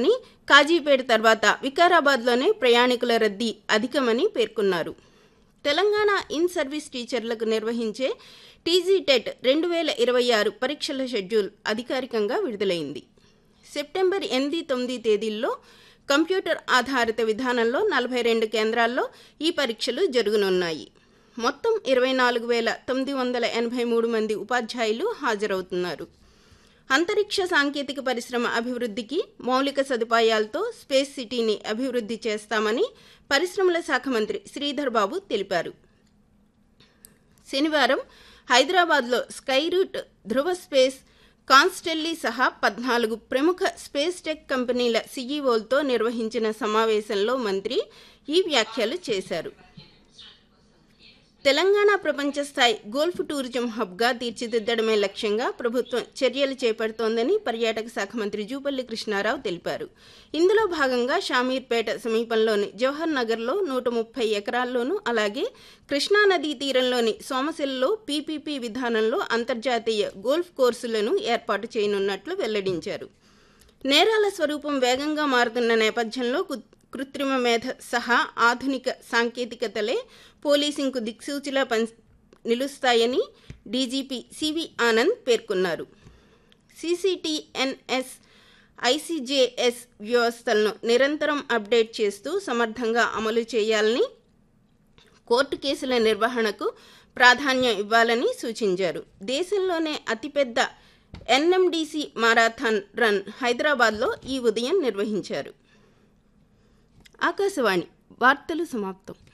నగరంలోని కాజీపేట తర్వాత వికారాబాద్లోనే ప్రయాణికుల రద్దీ అధికమని పేర్కొన్నారు తెలంగాణ ఇన్ సర్వీస్ టీచర్లకు నిర్వహించే టీజీ టెట్ రెండు వేల ఇరవై ఆరు పరీక్షల షెడ్యూల్ అధికారికంగా విడుదలైంది సెప్టెంబర్ ఎనిమిది తొమ్మిది తేదీల్లో కంప్యూటర్ ఆధారిత విధానంలో నలభై రెండు కేంద్రాల్లో ఈ పరీక్షలు జరగనున్నాయి మొత్తం ఇరవై నాలుగు వేల తొమ్మిది వందల ఎనభై మూడు మంది ఉపాధ్యాయులు హాజరవుతున్నారు అంతరిక్ష సాంకేతిక పరిశ్రమ అభివృద్ధికి మౌలిక సదుపాయాలతో స్పేస్ సిటీని అభివృద్ధి చేస్తామని పరిశ్రమల శాఖ మంత్రి శ్రీధర్ బాబు తెలిపారు శనివారం హైదరాబాద్లో స్కై రూట్ ధృవ స్పేస్ కాన్స్టెల్లీ సహా పద్నాలుగు ప్రముఖ స్పేస్ టెక్ కంపెనీల సీఈఓలతో నిర్వహించిన సమావేశంలో మంత్రి ఈ వ్యాఖ్యలు చేశారు తెలంగాణ ప్రపంచ స్థాయి గోల్ఫ్ టూరిజం హబ్గా తీర్చిదిద్దడమే లక్ష్యంగా ప్రభుత్వం చర్యలు చేపడుతోందని పర్యాటక శాఖ మంత్రి జూపల్లి కృష్ణారావు తెలిపారు ఇందులో భాగంగా షామీర్పేట సమీపంలోని జవహర్ నగర్లో నూట ముప్పై ఎకరాల్లోనూ అలాగే కృష్ణానదీ తీరంలోని సోమశిలలో పీపీపీ విధానంలో అంతర్జాతీయ గోల్ఫ్ కోర్సులను ఏర్పాటు చేయనున్నట్లు వెల్లడించారు నేరాల స్వరూపం వేగంగా మారుతున్న నేపథ్యంలో కు- కృత్రిమ మేధ సహా ఆధునిక సాంకేతికతలే పోలీసింగ్కు దిక్సూచిలా పని నిలుస్తాయని డీజీపీ సివి ఆనంద్ పేర్కొన్నారు సీసీటీఎన్ఎస్ ఐసీజేఎస్ వ్యవస్థలను నిరంతరం అప్డేట్ చేస్తూ సమర్థంగా అమలు చేయాలని కోర్టు కేసుల నిర్వహణకు ప్రాధాన్యం ఇవ్వాలని సూచించారు దేశంలోనే అతిపెద్ద ఎన్ఎండిసి మారాథాన్ రన్ హైదరాబాద్లో ఈ ఉదయం నిర్వహించారు ఆకాశవాణి వార్తలు సమాప్తం